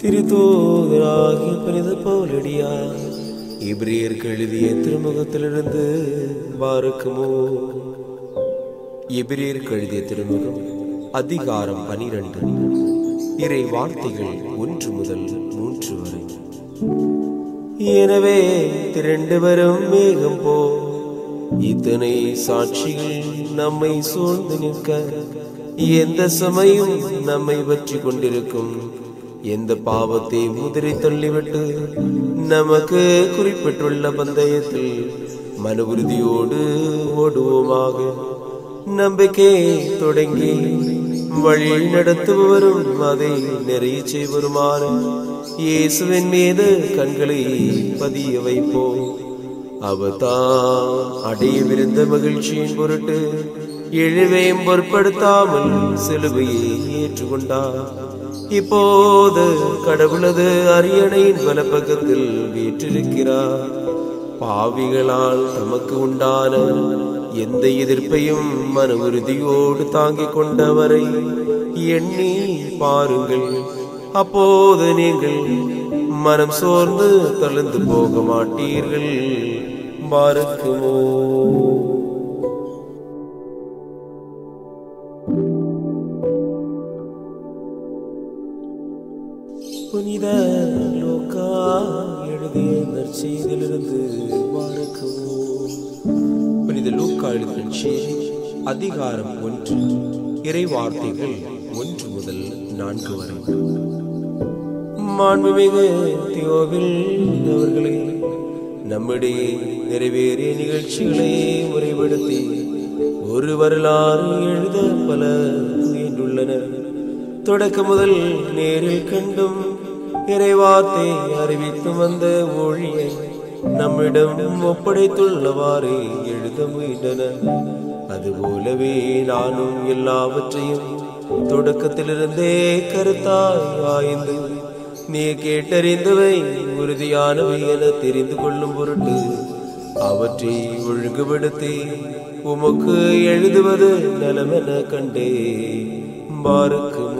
திருத்தூதராகிய புனித பவுலடியா இப்ரியருக்கு எழுதிய திருமுகத்திலிருந்து வாருக்குமோ எபிரேருக்கு எழுதிய திருமுகம் அதிகாரம் பனிரெண்டு இறை வார்த்தைகள் ஒன்று முதல் மூன்று வரை எனவே திரண்டு வரும் மேகம் போ இத்தனை சாட்சிகள் நம்மை சூழ்ந்து நிற்க எந்த சமயம் நம்மை பற்றி கொண்டிருக்கும் எந்த பாவத்தை முதிரை தள்ளிவிட்டு நமக்கு குறிப்பிட்டுள்ள பந்தயத்தில் மன உறுதியோடு ஓடுவோமாக நம்பிக்கை தொடங்கி வழி நடத்துபவரும் அதை நிறைய செய்வருமான இயேசுவின் மீது கண்களை பதிய வைப்போம் அவதான் அடையவிருந்த மகிழ்ச்சியின் பொருட்டு எழுவையும் பொருட்படுத்தாமல் சிலுவையை ஏற்றுக்கொண்டார் இப்போது கடவுளது அரியணையின் வலப்பக்கத்தில் வீற்றிருக்கிறார் பாவிகளால் தமக்கு உண்டான எந்த எதிர்ப்பையும் மன உறுதியோடு தாங்கிக் கொண்டவரை எண்ணி பாருங்கள் அப்போது நீங்கள் மனம் சோர்ந்து தளர்ந்து போக மாட்டீர்கள் பாருக்குமோ புனித லோகா எழுதிய நற்செய்தியிலிருந்து பாருக்குமோ புனித லூக்கா எழுதிய நற்செய்தி அதிகாரம் ஒன்று இறை வார்த்தைகள் ஒன்று முதல் நான்கு வரை மாண்புமிகு தியோவில் அவர்களே நம்மிடையே நிறைவேறிய நிகழ்ச்சிகளை முறைப்படுத்தி ஒரு வரலாறு எழுத பல முயன்றுள்ளனர் தொடக்க முதல் நேரில் கண்டும் இறைவார்த்தை அறிவித்து வந்த மொழியை நம்மிடம் ஒப்படைத்துள்ளவாறே எழுத முயன்றனர் அதுபோலவே நானும் எல்லாவற்றையும் தொடக்கத்திலிருந்தே கருத்தாய் ஆய்ந்து நீ கேட்டறிந்தவை உறுதியானவை என தெரிந்து கொள்ளும் பொருட்டு அவற்றை ஒழுங்குபடுத்தி உமக்கு எழுதுவது நலமென கண்டே பாருக்குமோ